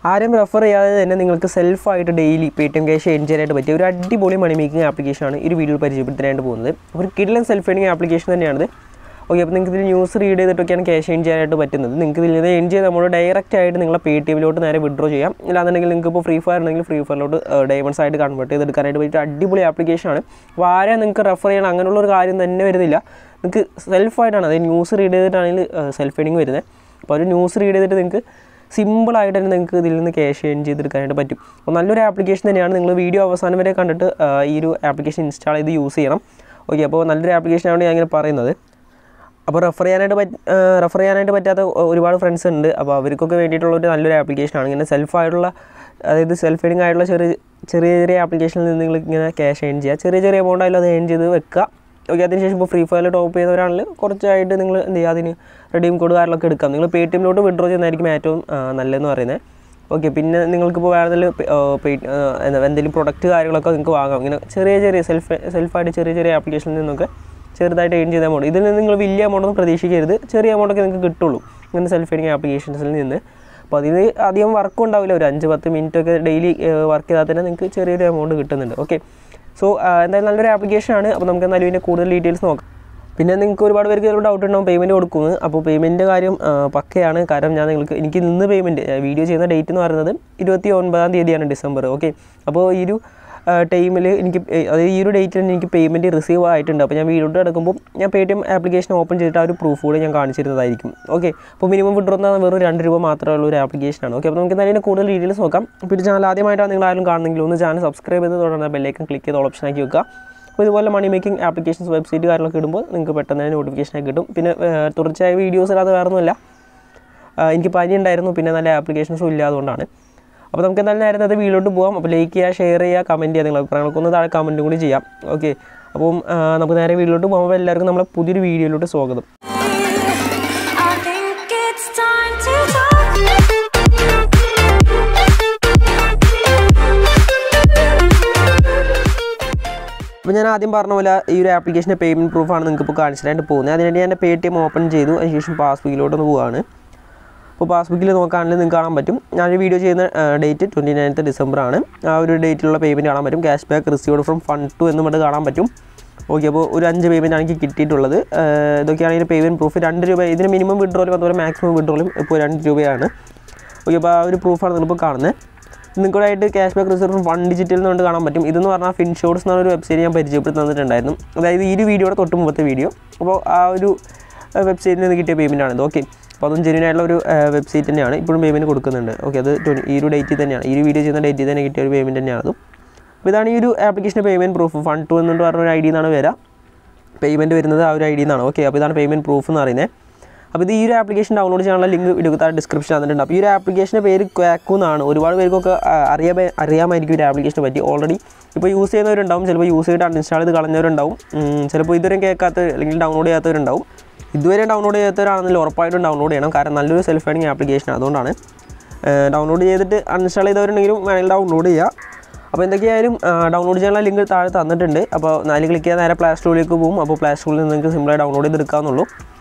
ആരും റെഫർ ചെയ്യാതെ തന്നെ നിങ്ങൾക്ക് സെൽഫായിട്ട് daily Paytm cash earn ചെയ്യാനായിട്ട് പറ്റിയ ഒരു അടിപൊളി മണി മേക്കിംഗ് ആപ്ലിക്കേഷനാണ് ഈ ഒരു വീഡിയോയിൽ പരിചയപ്പെടുത്താനായിട്ട് പോകുന്നത് അപ്പോൾ ഒരു കിഡിലൻ സെൽഫ് ഏണിംഗ് ആപ്ലിക്കേഷൻ തന്നെയാണിത് ഓക്കെ അപ്പോൾ നിങ്ങൾക്ക് ഇതിൽ ന്യൂസ് റീഡ് ചെയ്തിട്ടൊക്കെയാണ് ക്യാഷ് എൻ ചെയ്യാനായിട്ട് പറ്റുന്നത് നിങ്ങൾക്ക് ഇതിൽ നിന്ന് എൻ ചെയ്ത് നമ്മൾ ഡയറക്റ്റ് ആയിട്ട് നിങ്ങളെ പേ ടി എമ്മിലോട്ട് നേരെ വിഡ്രോ ചെയ്യാം ഇല്ലാന്നുണ്ടെങ്കിൽ നിങ്ങൾക്ക് ഇപ്പോൾ ഫ്രീ ഫയർ ഉണ്ടെങ്കിൽ ഫ്രീ ഫയറിലോട്ട് ഡയമണ്ട്സ് ആയിട്ട് കൺവേർട്ട് ചെയ്തെടുക്കാനായിട്ട് പറ്റിയ അടിപൊളി ആപ്ലിക്കേഷനാണ് അപ്പോൾ ആരെ നിങ്ങൾക്ക് റെഫർ ചെയ്യണം അങ്ങനെയുള്ള ഒരു കാര്യം തന്നെ വരുന്നില്ല നിങ്ങൾക്ക് സെൽഫായിട്ടാണ് അതായത് ന്യൂസ് റീഡ് ചെയ്തിട്ടാണെങ്കിൽ സെൽഫ് ഏണിംഗ് വരുന്നത് അപ്പോൾ ഒരു ന്യൂസ് റീഡ് ചെയ്തിട്ട് നിങ്ങൾക്ക് സിമ്പിളായിട്ട് തന്നെ നിങ്ങൾക്ക് ഇതിൽ നിന്ന് ക്യാഷ് ഏൺ ചെയ്തെടുക്കാനായിട്ട് പറ്റും അപ്പോൾ നല്ലൊരു ആപ്ലിക്കേഷൻ തന്നെയാണ് നിങ്ങൾ വീഡിയോ അവസാനം വരെ കണ്ടിട്ട് ആ, ഈ ഒരു ആപ്ലിക്കേഷൻ ഇൻസ്റ്റാൾ ചെയ്ത് യൂസ് ചെയ്യണം ഓക്കെ അപ്പോൾ നല്ലൊരു ആപ്ലിക്കേഷനാണ് ഞാൻ ഇങ്ങനെ പറയുന്നത് അപ്പോൾ റെഫർ ചെയ്യാനായിട്ട് പറ്റ റെഫർ ചെയ്യാനായിട്ട് പറ്റാത്ത ഒ- ഒരുപാട് ഫ്രണ്ട്സ് ഉണ്ട് അപ്പോൾ അവർക്കൊക്കെ വേണ്ടിയിട്ടുള്ള ഒരു നല്ലൊരു ആപ്ലിക്കേഷനാണ് ഇങ്ങനെ സെൽഫായിട്ടുള്ള അതായത് സെൽഫ് ഏണിംഗ് ആയിട്ടുള്ള ചെറിയ ചെറിയ ചെറിയ ആപ്ലിക്കേഷനിൽ നിന്ന് നിങ്ങൾ ഇങ്ങനെ ക്യാഷ് ഏൺ ചെയ്യുക ചെറിയ ചെറിയ എമൗണ്ട് ആയാലും അത് ഏൺ ചെയ്ത് വെക്കുക ഓക്കെ അതിനുശേഷം ഇപ്പോൾ ഫ്രീ ഫയറിൽ ടോപ്പ് ചെയ്തവരാണെങ്കിൽ കുറച്ചായിട്ട് നിങ്ങൾ എന്ത് ചെയ്യുക അതിന് റെഡീം കോഡ് കാര്യങ്ങളൊക്കെ എടുക്കാം നിങ്ങൾ പേ ടി എമ്മിലോട്ട് വിഡ്രോ ചെയ്യുന്നതായിരിക്കും ഏറ്റവും ആ, നല്ലതെന്ന് പറയുന്നത് ഓക്കെ പിന്നെ നിങ്ങൾക്കിപ്പോൾ വേറെ എന്തെങ്കിലും എന്തെങ്കിലും പ്രൊഡക്റ്റ് കാര്യങ്ങളൊക്കെ നിങ്ങൾക്ക് വാങ്ങാം ഇങ്ങനെ ചെറിയ ചെറിയ സെൽഫ് സെൽഫായിട്ട് ചെറിയ ചെറിയ ആപ്ലിക്കേഷനിൽ നിന്നൊക്കെ ചെറുതായിട്ട് ഏൺ ചെയ്ത എമൗണ്ട് ഇതിൽ നിന്ന് നിങ്ങൾ വലിയ എമൗണ്ട് ഒന്നും പ്രതീക്ഷിക്കരുത് ചെറിയ എമൗണ്ടൊക്കെ നിങ്ങൾക്ക് കിട്ടുള്ളൂ ഇങ്ങനെ സെൽഫ് ഏണിംഗ് ആപ്ലിക്കേഷൻസിൽ നിന്ന് അപ്പോൾ അതിന് അധികം വർക്ക് ഉണ്ടാവില്ല ഒരു അഞ്ച് പത്ത് മിനിറ്റ് ഒക്കെ ഡെയിലി വർക്ക് ചെയ്താൽ തന്നെ നിങ്ങൾക്ക് ചെറിയൊരു എമൗണ്ട് കിട്ടുന്നുണ്ട് ഓക്കെ സോ എന്തായാലും നല്ലൊരു ആപ്ലിക്കേഷനാണ് അപ്പോൾ നമുക്ക് എന്തായാലും ഇതിൻ്റെ കൂടുതൽ ഡീറ്റെയിൽസ് നോക്കാം പിന്നെ നിങ്ങൾക്ക് ഒരുപാട് പേർക്ക് ചിലപ്പോൾ ഡൗട്ട് ഉണ്ടാവും പേയ്മെൻറ്റ് കൊടുക്കുന്നത് അപ്പോൾ പേയ്മെൻറ്റിൻ്റെ കാര്യം ആ, പക്കയാണ് കാരണം ഞാൻ നിങ്ങൾക്ക് എനിക്ക് ഇന്ന് പേയ്മെൻറ്റ് വീഡിയോ ചെയ്യുന്ന ഡേറ്റ് എന്ന് പറയുന്നത് ഇരുപത്തി ഒൻപതാം തീയതിയാണ് ഡിസംബർ ഓക്കെ അപ്പോൾ ഈ ഒരു ടൈമിൽ എനിക്ക് ഏ, അതായത് ഈ ഒരു ഡേറ്റിൽ എനിക്ക് പേയ്മെൻറ്റ് റിസീവ് ആയിട്ടുണ്ട് അപ്പോൾ ഞാൻ വീഡിയോ എടുക്കുമ്പോൾ ഞാൻ Paytm application open ചെയ്തിട്ട് ആ ഒരു പ്രൂഫ് കൂടി ഞാൻ കാണിച്ചിരുന്നതായിരിക്കും ഓക്കെ അപ്പോൾ മിനിമം വിഡ്രോ എന്നാൽ വെറും രണ്ട് രൂപ മാത്രമേ ഉള്ള ഒരു ആപ്ലിക്കേഷനാണ് ഓക്കെ അപ്പോൾ നമുക്ക് എന്തായാലും കൂടുതൽ ഡീറ്റെയിൽസ് നോക്കാം പിന്നെ ചാനൽ ആദ്യമായിട്ടാണ് നിങ്ങൾ ആരും കാണുന്നെങ്കിൽ ഒന്ന് ചാനൽ സബ്സ്ക്രൈബ് ചെയ്ത് തുടർന്ന് ബെല്ലൈക്കൻ ക്ലിക്ക് ചെയ്ത് ഓപ്ഷൻ ആക്കി വെക്കുക അപ്പോൾ ഇതുപോലെ മണി മേക്കിംഗ് ആപ്ലിക്കേഷൻസ് വെബ്സൈറ്റ് കാര്യങ്ങളൊക്കെ ഇടുമ്പോൾ നിങ്ങൾക്ക് പെട്ടെന്ന് തന്നെ നോട്ടിഫിക്കേഷൻ കിട്ടും പിന്നെ ഏഹ്, തുടർച്ചയായ വീഡിയോസ് ഇല്ലാതെ വേറെ ഒന്നുമില്ല ആഹ് എനിക്ക് പനി ഉണ്ടായിരുന്നു പിന്നെ നല്ല ആപ്ലിക്കേഷൻസും ഇല്ല അതുകൊണ്ടാണ് അപ്പോൾ നമുക്ക് എന്തായാലും നേരെ നേരത്തെ വീഡിയോട്ട് പോകാം അപ്പോൾ ലൈക്ക് ചെയ്യുക ഷെയർ ചെയ്യുക കമൻറ്റ് ചെയ്യുക നിങ്ങളുടെ അഭിപ്രായങ്ങളൊക്കെ ഒന്ന് താഴെ കമൻറ്റും കൂടി ചെയ്യാം ഓക്കെ അപ്പം ആഹ്, നമുക്ക് നേരെ വീഡിയോട്ട് പോകുമ്പോൾ എല്ലാവർക്കും നമ്മളെ പുതിയൊരു വീഡിയോയിലോട്ട് സ്വാഗതം I think it's time to അപ്പോൾ ഞാൻ ആദ്യം പറഞ്ഞ പോലെ ഈ ഒരു ആപ്ലിക്കേഷൻ്റെ പേയ്മെൻറ്റ് പ്രൂഫാണ് നിങ്ങൾക്ക് ഇപ്പോൾ കാണിച്ചിട്ടായിട്ട് പോകുന്നത് അതിനുവേണ്ടി ഞാൻ പേ ടി എം ഓപ്പൺ ചെയ്തു അതിനുശേഷം പാസ്ബുക്കിലോട്ടൊന്ന് പോവുകയാണ് അപ്പോൾ പാസ്ബുക്കിൽ നോക്കുകയാണെങ്കിൽ നിങ്ങൾക്ക് കാണാൻ പറ്റും ഞാൻ വീഡിയോ ചെയ്യുന്ന ഡേറ്റ് ട്വൻറ്റി നയൻത്ത് ഡിസംബർ ആണ് ആ ഒരു ഡേറ്റിലുള്ള പേയ്മെൻറ്റ് കാണാൻ പറ്റും cash back received from fund to എന്ന് പറഞ്ഞിട്ട് കാണാൻ പറ്റും ഓക്കെ അപ്പോൾ ഒരു അഞ്ച് പേയ്മെൻറ്റ് ആണ് എനിക്ക് കിട്ടിയിട്ടുള്ളത് ആഹ് ഇതൊക്കെയാണ് ഇതിൻ്റെ പേയ്മെൻറ്റ് പ്രൂഫ് രണ്ട് രൂപ ഇതിന് മിനിമം വിഡ്രോലും അതുപോലെ മാക്സിമം വിഡ്രോലും ഇപ്പോൾ രണ്ട് രൂപയാണ് ഓക്കെ അപ്പോൾ ആ ഒരു പ്രൂഫാണ് നിങ്ങളിപ്പോൾ കാണുന്നത് നിങ്ങൾക്കായിട്ട് cash back reserve one digital എന്നുകൊണ്ട് കാണാൻ പറ്റും ഇതെന്ന് പറഞ്ഞാൽ ഫിൻഷോർട്സ് എന്ന ഒരു വെബ്സൈറ്റ് ഞാൻ പരിചയപ്പെടുത്തി തന്നിട്ടുണ്ടായിരുന്നു അതായത് ഈ ഒരു വീഡിയോയുടെ തൊട്ട് മുമ്പത്തെ വീഡിയോ അപ്പോൾ ആ ഒരു വെബ്സൈറ്റിൽ നിന്ന് കിട്ടിയ പേയ്മെൻ്റ് ആണിത് ഓക്കെ അപ്പോൾ അതും ജെന്യൂൻ ആയിട്ടുള്ള ഒരു വെബ്സൈറ്റ് തന്നെയാണ് ഇപ്പോഴും പേയ്മെൻറ്റ് കൊടുക്കുന്നുണ്ട് ഓക്കെ അത് 20 ഈ ഒരു ഡേറ്റിൽ തന്നെയാണ് ഈ ഒരു വീഡിയോ ചെയ്യുന്ന ഡേറ്റിൽ തന്നെ കിട്ടിയ ഒരു പേയ്മെൻറ്റ് തന്നെയാണ് അതും അപ്പോൾ ഇതാണ് ഈ ഒരു ആപ്ലിക്കേഷൻ്റെ പേയ്മെൻറ്റ് പ്രൂഫ് ഫണ്ട് ടു എന്നുകൊണ്ട് പറഞ്ഞ ഒരു ഐ ഡി എന്നാണ് വരിക പേയ്മെൻറ്റ് വരുന്നത് ആ ഒരു ഐ ഡി എന്നാണ് ഓക്കെ അപ്പോൾ ഇതാണ് പേയ്മെൻറ്റ് പ്രൂഫ് എന്ന് പറയുന്നത് അപ്പോൾ ഇത് ഈ ഒരു ആപ്ലിക്കേഷൻ ഡൗൺലോഡ് ചെയ്യാനുള്ള ലിങ്ക് വീഡിയോ താഴെ ഡിസ്ക്രിപ്ഷൻ തന്നിട്ടുണ്ട് അപ്പോൾ ഈ ഒരു ആപ്ലിക്കേഷൻ്റെ പേര് ക്വാക്കു എന്നാണ് ഒരുപാട് പേർക്കൊക്കെ ആ, അറിയാൻ അറിയാമായിരിക്കും ഈ ഒരു ആപ്ലിക്കേഷനെ പറ്റി ഓൾറെഡി ഇപ്പോൾ യൂസ് ചെയ്യുന്നവരുണ്ടാവും ചിലപ്പോൾ യൂസ് ചെയ്തിട്ട് അൺഇൻസ്റ്റാൾ ചെയ്ത് കളഞ്ഞവരുണ്ടാവും ഉം, ചിലപ്പോൾ ഇതുവരെ കേൾക്കാത്ത അല്ലെങ്കിൽ ഡൗൺലോഡ് ചെയ്യാത്തവരുണ്ടാവും ഇതുവരെ ഡൗൺലോഡ് ചെയ്യാത്തവരാണെങ്കിൽ ഉറപ്പായിട്ടും ഡൗൺലോഡ് ചെയ്യണം കാരണം നല്ലൊരു സെൽഫ് ഏണിംഗ് ആപ്ലിക്കേഷൻ അതുകൊണ്ടാണ് ഡൗൺലോഡ് ചെയ്തിട്ട് അൺഇൻസ്റ്റാൾ ചെയ്തവരുണ്ടെങ്കിലും വേണമെങ്കിൽ ഡൗൺലോഡ് ചെയ്യുക അപ്പോൾ എന്തൊക്കെയായാലും ഡൗൺലോഡ് ചെയ്യാനുള്ള ലിങ്ക് താഴെ തന്നിട്ടുണ്ട് അപ്പോൾ നാല് ക്ലിക്ക് ചെയ്താൽ നേരെ പ്ലേ സ്റ്റോറിലേക്ക് പോകും അപ്പോൾ പ്ലേ സ്റ്റോറിൽ നിന്ന് നിങ്ങൾക്ക് സിമ്പിളായി ഡൗൺലോഡ് ചെയ്തെടുക്കാവുന്നുള്ളൂ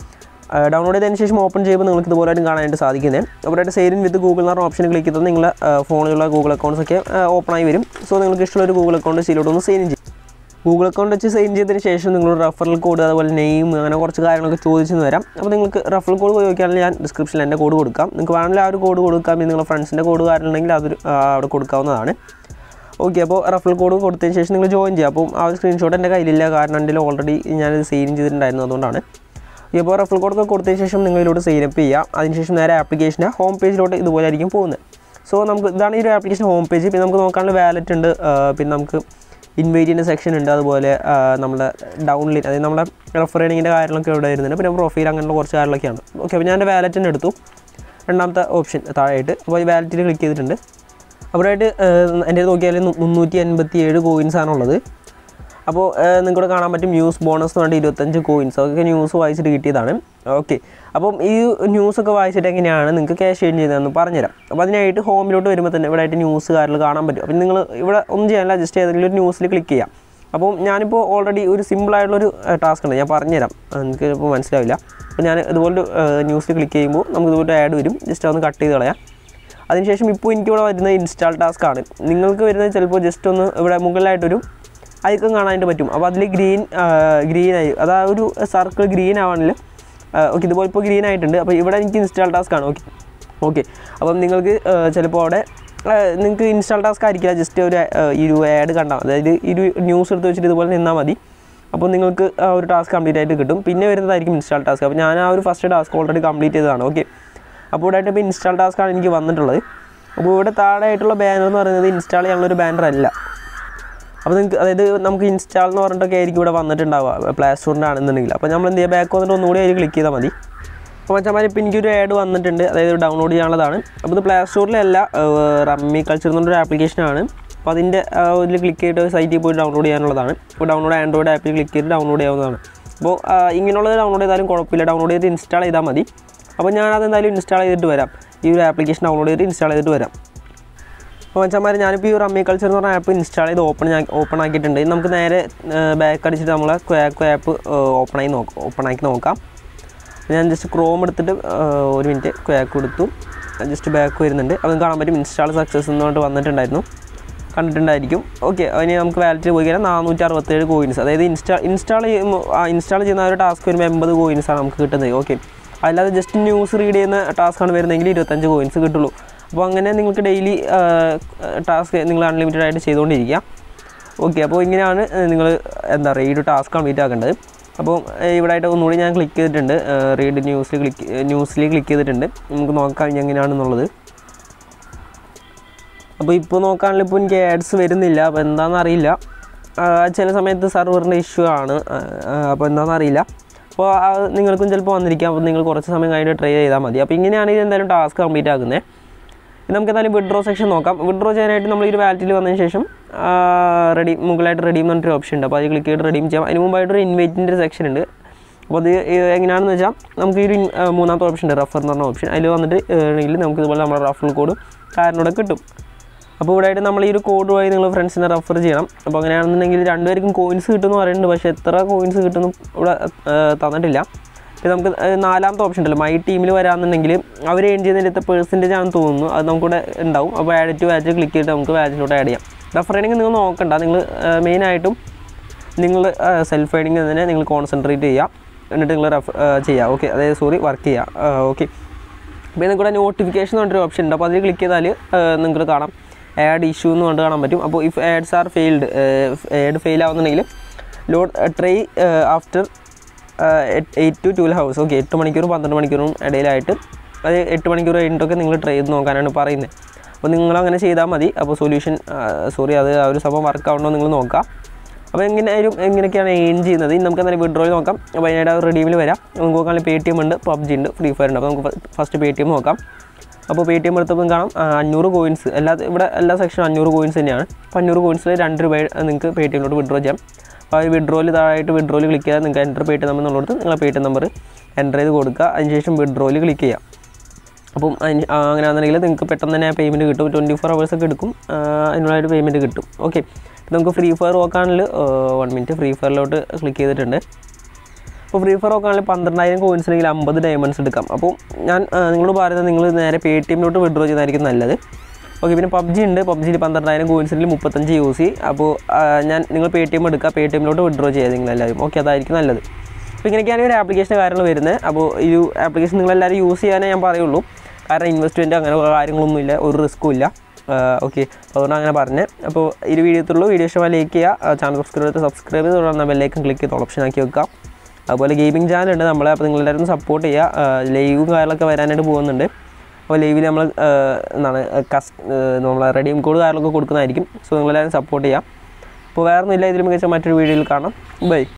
ഡൗൺലോഡ് ചെയ്തതിന് ശേഷം ഓപ്പൺ ചെയ്യുമ്പോൾ നിങ്ങൾക്ക് ഇതുപോലെയായിട്ട് കാണാനായിട്ട് സാധിക്കുന്നത് അവരായിട്ട് സെയിൻ വിത്ത് ഗൂഗിൾ എന്ന് പറഞ്ഞ ഓപ്ഷൻ ക്ലിക്ക് ചെയ്താൽ നിങ്ങളെ ഫോണിലുള്ള ഗൂഗിൾ അക്കൗണ്ട്സ് ഒക്കെ ഓപ്പൺ ആയി വരും സോ നിങ്ങൾക്ക് ഇഷ്ടമുള്ള ഒരു ഗൂഗിൾ അക്കൗണ്ട് സീലോട്ട് ഒന്ന് സെയിൻ ചെയ്യും ഗൂഗിൾ അക്കൗണ്ട് വെച്ച് സെയിൻ ചെയ്തതിന് ശേഷം നിങ്ങൾ റഫറൽ കോഡ് അതുപോലെ നെയിം അങ്ങനെ കുറച്ച് കാര്യങ്ങളൊക്കെ ചോദിച്ചെന്ന് വരാം അപ്പോൾ നിങ്ങൾക്ക് റഫറൽ കോഡ് പോയി നോക്കിയാൽ ഞാൻ ഡിസ്ക്രിപ്ഷനിൽ എൻ്റെ കോഡ് കൊടുക്കാം നിങ്ങൾക്ക് വേണമെങ്കിൽ ആ ഒരു കോഡ് കൊടുക്കാം ഇനി നിങ്ങളുടെ ഫ്രണ്ട്സിൻ്റെ കോഡ് കാര്യമുണ്ടെങ്കിൽ അത് അവിടെ കൊടുക്കാവുന്നതാണ് ഓക്കെ അപ്പോൾ റഫറൽ കോഡ് കൊടുത്തതിന് ശേഷം നിങ്ങൾ ജോയിൻ ചെയ്യുക അപ്പോൾ ആ ഒരു സ്ക്രീൻഷോട്ട് എൻ്റെ കയ്യിലില്ല കാരണം എൻ്റെ ഓൾറെഡി ഞാനത് സെയിൻ ചെയ്തിട്ടുണ്ടായിരുന്നു അതുകൊണ്ടാണ് ഓക്കെ അപ്പോൾ റഫറൽ കോഡൊക്കെ കൊടുത്തതിന് ശേഷം നിങ്ങൾ ഇതിലോട്ട് സൈൻ അപ്പ് ചെയ്യുക അതിനുശേഷം നേരെ ആപ്ലിക്കേഷൻ്റെ ഹോം പേജിലോട്ട് ഇതുപോലെ ആയിരിക്കും പോകുന്നത് സോ നമുക്ക് ഇതാണ് ഈ ഒരു ആപ്ലിക്കേഷൻ ഹോം പേജ് പിന്നെ നമുക്ക് നോക്കാനുള്ള വാലറ്റ് ഉണ്ട് ആ, പിന്നെ നമുക്ക് ഇൻവൈറ്റ് ചെയ്യുന്ന സെക്ഷൻ ഉണ്ട് അതുപോലെ ആ, നമ്മുടെ ഡൗൺലൈൻ അതായത് നമ്മുടെ റെഫർ ചെയ്യണിങ്ങിൻ്റെ കാര്യങ്ങളൊക്കെ ഇവിടെ വരുന്നുണ്ട് പിന്നെ പ്രൊഫൈൽ അങ്ങനെയുള്ള കുറച്ച് കാര്യങ്ങളൊക്കെയാണ് ഓക്കെ അപ്പോൾ ഞാൻ എൻ്റെ വാലറ്റ് തന്നെ എടുത്തു രണ്ടാമത്തെ ഓപ്ഷൻ താഴെയായിട്ട് അപ്പോൾ ഈ വാലറ്റിൽ ക്ലിക്ക് ചെയ്തിട്ടുണ്ട് അവിടെയായിട്ട് എൻ്റെ നോക്കിയാൽ മുന്നൂറ്റി എൺപത്തി ഏഴ് കോയിൻസ് ആണുള്ളത് അപ്പോൾ നിങ്ങൾക്കിവിടെ കാണാൻ പറ്റും ന്യൂസ് ബോണസ് എന്ന് പറഞ്ഞിട്ട് ഇരുപത്തഞ്ച് കോയിൻസ് അതൊക്കെ ന്യൂസ് വായിച്ചിട്ട് കിട്ടിയതാണ് ഓക്കെ അപ്പം ഈ ന്യൂസൊക്കെ വായിച്ചിട്ട് എങ്ങനെയാണ് നിങ്ങൾക്ക് ക്യാഷ് ചേഞ്ച് ചെയ്തതെന്ന് പറഞ്ഞുതരാം അപ്പോൾ അതിനായിട്ട് ഹോമിലോട്ട് വരുമ്പോൾ തന്നെ ഇവിടെ ആയിട്ട് ന്യൂസ് കാര്യങ്ങൾ കാണാൻ പറ്റും അപ്പം നിങ്ങൾ ഇവിടെ ഒന്നും ചെയ്യാനില്ല ജസ്റ്റ് ഏതെങ്കിലും ഒരു ന്യൂസിൽ ക്ലിക്ക് ചെയ്യാം അപ്പം ഞാനിപ്പോൾ ഓൾറെഡി ഒരു സിമ്പിളായിട്ടുള്ളൊരു ടാസ്ക് ഉണ്ട് ഞാൻ പറഞ്ഞുതരാം നിങ്ങൾക്ക് ഇപ്പോൾ മനസ്സിലാവില്ല അപ്പോൾ ഞാൻ ഇതുപോലൊരു ന്യൂസിൽ ക്ലിക്ക് ചെയ്യുമ്പോൾ നമുക്ക് ഇതുപോലെ ആഡ് വരും ജസ്റ്റ് ഒന്ന് കട്ട് ചെയ്ത് കളയാം അതിനുശേഷം ഇപ്പോൾ എനിക്കിവിടെ വരുന്നത് ഇൻസ്റ്റാൾ ടാസ്ക് ആണ് നിങ്ങൾക്ക് വരുന്നത് ചിലപ്പോൾ ജസ്റ്റ് ഒന്ന് ഇവിടെ മുകളിലായിട്ടൊരു ഐക്കൺ കാണാനായിട്ട് പറ്റും അപ്പോൾ അതിൽ ഗ്രീൻ ഗ്രീൻ ആയി അത് ആ ഒരു സർക്കിൾ ഗ്രീൻ ആവാണെങ്കിൽ ഓക്കെ ഇതുപോലെ ഇപ്പോൾ ഗ്രീൻ ആയിട്ടുണ്ട് അപ്പോൾ ഇവിടെ എനിക്ക് ഇൻസ്റ്റാൾ ടാസ്ക് ആണ് ഓക്കെ ഓക്കെ അപ്പം നിങ്ങൾക്ക് ചിലപ്പോൾ അവിടെ നിങ്ങൾക്ക് ഇൻസ്റ്റാൾ ടാസ്ക് ആയിരിക്കില്ല ജസ്റ്റ് ഒരു ആ, ഈ ഒരു ആഡ് കണ്ടാൽ മതി അതായത് ഈ ഒരു ന്യൂസ് എടുത്ത് വെച്ചിട്ട് ഇതുപോലെ നിന്നാൽ മതി അപ്പോൾ നിങ്ങൾക്ക് ആ ഒരു ടാസ്ക് കംപ്ലീറ്റ് ആയിട്ട് കിട്ടും പിന്നെ വരുന്നതായിരിക്കും ഇൻസ്റ്റാൾ ടാസ്ക് അപ്പോൾ ഞാൻ ആ ഒരു ഫസ്റ്റ് ടാസ്ക് ഓൾറെഡി കംപ്ലീറ്റ് ചെയ്തതാണ് ഓക്കെ അപ്പോൾ ഇവിടെ ആയിട്ട് ഇപ്പോൾ ഇൻസ്റ്റാൾ ടാസ്ക് ആണ് എനിക്ക് വന്നിട്ടുള്ളത് അപ്പോൾ ഇവിടെ താഴെ ആയിട്ടുള്ള ബാനർ എന്ന് പറയുന്നത് ഇൻസ്റ്റാൾ ചെയ്യാനുള്ളൊരു ബാനർ അല്ല അപ്പോൾ നിങ്ങൾക്ക് അതായത് നമുക്ക് ഇൻസ്റ്റാൾ എന്ന് പറഞ്ഞിട്ടൊക്കെ ആയിരിക്കും ഇവിടെ വന്നിട്ടുണ്ടാവുക പ്ലേ സ്റ്റോറിൻ്റെ ആണെന്നുണ്ടെങ്കിൽ അപ്പോൾ നമ്മൾ എന്ത് ചെയ്യുക ബാക്ക് വന്നിട്ട് ഒന്നുകൂടി അതിൽ ക്ലിക്ക് ചെയ്താൽ മതി അപ്പോൾ മച്ചാമാർ ഇപ്പോൾ എനിക്കൊരു ആഡ് വന്നിട്ടുണ്ട് അതായത് ഡൗൺലോഡ് ചെയ്യാനുള്ളതാണ് അപ്പോൾ ഇത് പ്ലേ സ്റ്റോറിലല്ല റമ്മി കൾച്ചർ എന്നൊരു ആപ്ലിക്കേഷനാണ് അപ്പോൾ അതിൻ്റെ ഇതിൽ ക്ലിക്ക് ചെയ്തിട്ട് സൈറ്റിൽ പോയി ഡൗൺലോഡ് ചെയ്യാനുള്ളതാണ് അപ്പോൾ ഡൗൺലോഡ് ആൻഡ്രോയിഡ് ആപ്പിൽ ക്ലിക്ക് ചെയ്ത് ഡൗൺലോഡ് ചെയ്യാവുന്നതാണ് അപ്പോൾ ആ, ഇങ്ങനെയുള്ളത് ഡൗൺലോഡ് ചെയ്താലും കുഴപ്പമില്ല ഡൗൺലോഡ് ചെയ്ത് ഇൻസ്റ്റാൾ ചെയ്താൽ മതി അപ്പോൾ ഞാനത് എന്തായാലും ഇൻസ്റ്റാൾ ചെയ്തിട്ട് വരാം ഈ ഒരു ആപ്ലിക്കേഷൻ ഡൗൺലോഡ് ചെയ്തിട്ട് ഇൻസ്റ്റാൾ ചെയ്തിട്ട് വരാം അപ്പോൾ മച്ചന്മാർ ഞാനിപ്പോൾ ഈ റമ്മി കൾച്ചർ എന്ന് പറഞ്ഞ ആപ്പ് ഇൻസ്റ്റാൾ ചെയ്ത് ഓപ്പൺ ഓപ്പൺ ആക്കിയിട്ടുണ്ട് ഇനി നമുക്ക് നേരെ ബാക്ക് അടിച്ചിട്ട് നമ്മൾ ക്വാക്കോ ആപ്പ് ഓപ്പൺ ആയി നോക്കാം ഓപ്പൺ ആക്കി നോക്കാം ഞാൻ ജസ്റ്റ് ക്രോം എടുത്തിട്ട് ആ, ഒരു മിനിറ്റ് ക്വാക്ക് കൊടുത്തു ജസ്റ്റ് ബാക്ക് വരുന്നുണ്ട് അത് കാണാൻ പറ്റും ഇൻസ്റ്റാൾ സക്സസ് എന്ന് പറഞ്ഞിട്ട് വന്നിട്ടുണ്ടായിരുന്നു കണ്ടിട്ടുണ്ടായിരിക്കും ഓക്കെ അതിന് നമുക്ക് വാലറ്റിൽ പോയി കഴിഞ്ഞാൽ നാനൂറ്റി അറുപത്തേഴ് കോയിൻസ് അതായത് ഇൻസ്റ്റാ ഇൻസ്റ്റാൾ ചെയ്യുമ്പോൾ ഇൻസ്റ്റാൾ ചെയ്യുന്ന ആ ഒരു ടാസ്ക് വരുമ്പോൾ എൺപത് കോയിൻസാണ് നമുക്ക് കിട്ടുന്നത് ഓക്കെ അല്ലാതെ ജസ്റ്റ് ന്യൂസ് റീഡ് ചെയ്യുന്ന ടാസ്ക്കാണ് വരുന്നതെങ്കിൽ ഇരുപത്തഞ്ച് കോയിൻസ് കിട്ടുള്ളൂ അപ്പോൾ അങ്ങനെ നിങ്ങൾക്ക് ഡെയിലി ടാസ്ക് നിങ്ങൾ അൺലിമിറ്റഡ് ആയിട്ട് ചെയ്തുകൊണ്ടിരിക്കുക ഓക്കെ അപ്പോൾ ഇങ്ങനെയാണ് നിങ്ങൾ എന്താ പറയുക ഈ ഒരു ടാസ്ക് കംപ്ലീറ്റ് ആക്കേണ്ടത് അപ്പോൾ ഏഹ്, ഇവിടെ ആയിട്ട് ഒന്നുകൂടി ഞാൻ ക്ലിക്ക് ചെയ്തിട്ടുണ്ട് റീഡ് ന്യൂസിൽ ക്ലിക്ക് ന്യൂസിൽ ക്ലിക്ക് ചെയ്തിട്ടുണ്ട് നമുക്ക് നോക്കാം ഇനി എങ്ങനെയാണെന്നുള്ളത് അപ്പോൾ ഇപ്പോൾ നോക്കുകയാണെങ്കിൽ ഇപ്പോൾ എനിക്ക് ആഡ്സ് വരുന്നില്ല അപ്പോൾ എന്താണെന്ന് അറിയില്ല ആ, ചില സമയത്ത് സെർവറിൻ്റെ ഇഷ്യൂ ആണ് ആ, ആ, അപ്പോൾ എന്താണെന്ന് അറിയില്ല അപ്പോൾ ആ, നിങ്ങൾക്കും ചിലപ്പോൾ വന്നിരിക്കാം അപ്പോൾ നിങ്ങൾ കുറച്ച് സമയം കഴിഞ്ഞിട്ട് ട്രൈ ചെയ്താൽ മതി അപ്പോൾ ഇങ്ങനെയാണ് ഇത് എന്തായാലും ടാസ്ക് കംപ്ലീറ്റ് ആക്കുന്നത് ഇനി നമുക്ക് എന്തായാലും വിഡ്രോ സെക്ഷൻ നോക്കാം വിഡ്രോ ചെയ്യാനായിട്ട് നമ്മൾ ഈ ഒരു വാലറ്റിൽ വന്നതിന് ശേഷം റെഡി മുകളിലായിട്ട് റെഡീം എന്ന് പറഞ്ഞൊരു ഓപ്ഷൻ ഉണ്ട് അപ്പോൾ അത് ക്ലിക്ക് ചെയ്ത് റെഡീം ചെയ്യാം അതിന് മുമ്പായിട്ട് ഒരു ഇൻവൈറ്റിൻ്റെ ഒരു സെക്ഷൻ ഉണ്ട് അപ്പോൾ അത് ഏ- എങ്ങനെയാണെന്ന് വെച്ചാൽ നമുക്ക് ഈ ഒരു ഇൻ- ആ, മൂന്നാമത്തെ ഓപ്ഷൻ ഉണ്ട് റഫർ എന്ന് പറഞ്ഞ ഓപ്ഷൻ അതിൽ വന്നിട്ട് ആണെങ്കിൽ നമുക്ക് ഇതുപോലെ നമ്മുടെ റഫറൽ കോഡ് കാരനോടെ കിട്ടും അപ്പോൾ ഇവിടെ ആയിട്ട് നമ്മൾ ഈ ഒരു കോഡ് വഴി നിങ്ങൾ ഫ്രണ്ട്സിനെ റെഫർ ചെയ്യണം അപ്പോൾ അങ്ങനെയാണെന്നുണ്ടെങ്കിൽ രണ്ടുപേർക്കും കോയിൻസ് കിട്ടുമെന്ന് പറയുന്നുണ്ട് പക്ഷേ എത്ര കോയിൻസ് കിട്ടുന്നു ഇവിടെ ആ, തന്നിട്ടില്ല ഇത് നമുക്ക് ആ, നാലാമത്തെ ഓപ്ഷൻ ഉണ്ടല്ലോ മൈ ടീമിൽ വരാമെന്നുണ്ടെങ്കിൽ അവർ ഏൺ ചെയ്യുന്നതിൻ്റെ പെർസെൻറ്റേജ് ആണെന്ന് തോന്നുന്നു അത് നമുക്കിവിടെ ഉണ്ടാവും അപ്പോൾ ആഡ് ടു വാച്ച് ക്ലിക്ക് ചെയ്തിട്ട് നമുക്ക് വാച്ചിലോട്ട് ആഡ് ചെയ്യാം റെഫർ ചെയ്യണമെങ്കിൽ നിങ്ങൾ നോക്കണ്ട നിങ്ങൾ മെയിനായിട്ടും നിങ്ങൾ സെൽഫ് ഫൈഡിങ് തന്നെ നിങ്ങൾ കോൺസെൻട്രേറ്റ് ചെയ്യുക എന്നിട്ട് നിങ്ങൾ റെഫർ ചെയ്യുക ഓക്കെ അതായത് സോറി വർക്ക് ചെയ്യുക ഓക്കെ അപ്പോൾ ഇതിൽ കൂടെ നോട്ടിഫിക്കേഷൻ എന്ന് പറഞ്ഞൊരു ഓപ്ഷൻ ഉണ്ട് അപ്പോൾ അതിൽ ക്ലിക്ക് ചെയ്താൽ നിങ്ങൾക്ക് കാണാം ആഡ് ഇഷ്യൂ എന്ന് കൊണ്ട് കാണാൻ പറ്റും അപ്പോൾ if ads are failed ad fail ആവുന്നുണ്ടെങ്കിൽ load try after eight to twelve hours okay എട്ട് മണിക്കൂറും പന്ത്രണ്ട് മണിക്കൂറും ഇടയിലായിട്ട് അത് എട്ട് മണിക്കൂർ കഴിഞ്ഞിട്ടൊക്കെ നിങ്ങൾ ട്രൈ ചെയ്ത് നോക്കാനാണ് പറയുന്നത് അപ്പോൾ നിങ്ങൾ അങ്ങനെ ചെയ്താൽ മതി അപ്പോൾ സൊല്യൂഷൻ സോറി അത് ആ ഒരു സംഭവം വർക്ക് ആവണോ നിങ്ങൾ നോക്കാം അപ്പോൾ എങ്ങനെയായാലും എങ്ങനെയൊക്കെയാണ് എയിൻ ചെയ്യുന്നത് ഇനി നമുക്ക് എന്തായാലും വിഡ്രോയിൽ നോക്കാം അപ്പോൾ അതിനായിട്ട് ആ റെഡീമിൽ വരാം നമുക്ക് നോക്കാൻ പേ ടി എം ഉണ്ട് പബ്ജി ഉണ്ട് ഫ്രീ ഫയർ ഉണ്ട് അപ്പോൾ നമുക്ക് ഫസ്റ്റ് പേ ടി എം നോക്കാം അപ്പോൾ പേ ടി എം എടുത്തപ്പോൾ കാണാം ആ, അഞ്ഞൂറ് കോയിൻസ് എല്ലാ ഇവിടെ എല്ലാ സെക്ഷനും അഞ്ഞൂറ് കോയിൻസ് തന്നെയാണ് അപ്പോൾ അഞ്ഞൂറ് കോയിൻസിൽ രണ്ട് രൂപ നിങ്ങൾക്ക് പേ ടി എമ്മിലോട്ട് വിഡ്രോ ചെയ്യാം അപ്പോൾ ഈ വിഡ്രോയിൽ താഴായിട്ട് വിഡ്രോയിൽ ക്ലിക്ക് ചെയ്താൽ നിങ്ങൾക്ക് എൻ്റർ പേ ടി നമ്പർ എന്നുള്ളത് നിങ്ങളെ പേ ടി നമ്പർ എൻ്റർ ചെയ്ത് കൊടുക്കുക അതിനുശേഷം വിഡ്രോയിൽ ക്ലിക്ക് ചെയ്യാം അപ്പം അതിന് ആ, അങ്ങനെയാണെന്നുണ്ടെങ്കിൽ നിങ്ങൾക്ക് പെട്ടെന്ന് തന്നെ പേയ്മെൻറ്റ് കിട്ടും ട്വൻറ്റി ഫോർ ഹവേഴ്സ് ഒക്കെ എടുക്കും ആ, അതിനുള്ളതായിട്ട് പേയ്മെൻറ്റ് കിട്ടും ഓക്കെ നമുക്ക് ഫ്രീ ഫയർ നോക്കാണെങ്കിൽ വൺ മിനിറ്റ് ഫ്രീ ഫയറിലോട്ട് ക്ലിക്ക് ചെയ്തിട്ടുണ്ട് അപ്പോൾ ഫ്രീ ഫയർ നോക്കുകയാണെങ്കിൽ പന്ത്രണ്ടായിരം കോയിൻസ് ഉണ്ടെങ്കിൽ അമ്പത് ഡയമണ്ട്സ് എടുക്കാം അപ്പോൾ ഞാൻ ആ, നിങ്ങളോട് പറയുന്നത് നിങ്ങൾ നേരെ പേ ടി എമ്മിലോട്ട് വിഡ്രോ ചെയ്യുന്നതായിരിക്കും നല്ലത് ഓക്കെ പിന്നെ പബ്ജി ഉണ്ട് പബ്ജിയിൽ പന്ത്രണ്ടായിരം കോയിൻസിൽ മുപ്പത്തഞ്ച് യൂസ് ചെയ്യും അപ്പോൾ ആ, ഞാൻ നിങ്ങൾ പേ ടി എം എടുക്കുക പേ ടി എമ്മിലോട്ട് വിഡ്രോ ചെയ്യുക നിങ്ങളെല്ലാവരും ഓക്കെ അതായിരിക്കും നല്ലത് അപ്പോൾ ഇങ്ങനെയൊക്കെയാണ് ഈ ഒരു ആപ്ലിക്കേഷൻ്റെ കാര്യങ്ങൾ വരുന്നത് അപ്പോൾ ഈ ഒരു ആപ്ലിക്കേഷൻ നിങ്ങളെല്ലാവരും യൂസ് ചെയ്യാനേ ഞാൻ പറയുള്ളൂ കാരണം ഇൻവെസ്റ്റ്മെൻറ്റ് അങ്ങനെ കാര്യങ്ങളൊന്നും ഇല്ല ഒരു റിസ്ക്കും ഇല്ല ഓക്കെ അതുകൊണ്ട് അങ്ങനെ പറഞ്ഞ് അപ്പോൾ ഈ ഒരു വീഡിയോത്തുള്ളൂ വീഡിയോ ഇഷ്ടമായി ലൈക്ക് ചെയ്യുക ചാനൽ സബ്സ്ക്രൈബ് ചെയ്ത് സബ്സ്ക്രൈബ് ചെയ്ത് തുടർന്ന് ബെല്ലൈക്കൻ ക്ലിക്ക് ചെയ്ത് ഓപ്ഷൻ ആക്കി വെക്കുക അതുപോലെ ഗെയിമിംഗ് ചാനൽ ഉണ്ട് നമ്മളെ അപ്പോൾ നിങ്ങളെല്ലാവരും സപ്പോർട്ട് ചെയ്യുക ലൈവും കാര്യങ്ങളൊക്കെ വരാനായിട്ട് പോകുന്നുണ്ട് അപ്പോൾ ലൈവിൽ നമ്മൾ എന്താണ് കസ് നമ്മളെ റെഡീം കോഡ് കാര്യങ്ങളൊക്കെ കൊടുക്കുന്നതായിരിക്കും സോ നിങ്ങളെല്ലാവരും സപ്പോർട്ട് ചെയ്യാം അപ്പോൾ വേറെ ഒന്നുമില്ല ഇതിൽ മികച്ച മറ്റൊരു വീഡിയോയിൽ കാണാം ബൈ